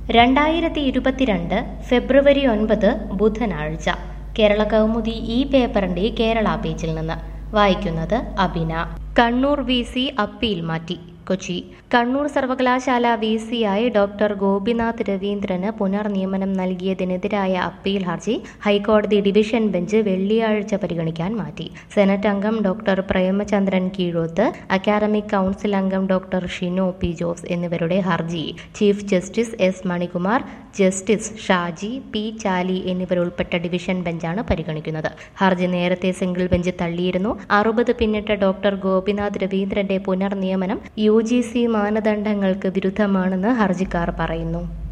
രണ്ടായിരത്തി ഇരുപത്തിരണ്ട് ഫെബ്രുവരി ഒൻപത് ബുധനാഴ്ച കേരള കൗമുദി ഈ പേപ്പറിന്റെ കേരള പേജിൽ നിന്ന് വായിക്കുന്നത് Abina Kannur V C appeal മാറ്റി കൊച്ചി കണ്ണൂർ സർവകലാശാല വി സിയായി ഡോക്ടർ ഗോപിനാഥ് രവീന്ദ്രന് പുനർനിയമനം നൽകിയതിനെതിരായ അപ്പീൽ ഹർജി ഹൈക്കോടതി ഡിവിഷൻ ബെഞ്ച് വെള്ളിയാഴ്ച പരിഗണിക്കാൻ മാറ്റി സെനറ്റ് അംഗം doctor Premachandran Keezhoth academic council അംഗം ഡോക്ടർ ഷിനോ പി ജോസ് എന്നിവരുടെ ഹർജി chief justice S Manikumar justice Shaji P Chaly എന്നിവരുൾപ്പെട്ട ഡിവിഷൻ ബെഞ്ചാണ് പരിഗണിക്കുന്നത് ഹർജി നേരത്തെ സിംഗിൾ ബെഞ്ച് തള്ളിയിരുന്നു അറുപത് പിന്നിട്ട ഡോക്ടർ ഗോപിനാഥ് രവീന്ദ്രന്റെ പുനർനിയമനം യു ജി സി മാനദണ്ഡങ്ങൾക്ക് വിരുദ്ധമാണെന്ന് ഹർജിക്കാർ പറയുന്നു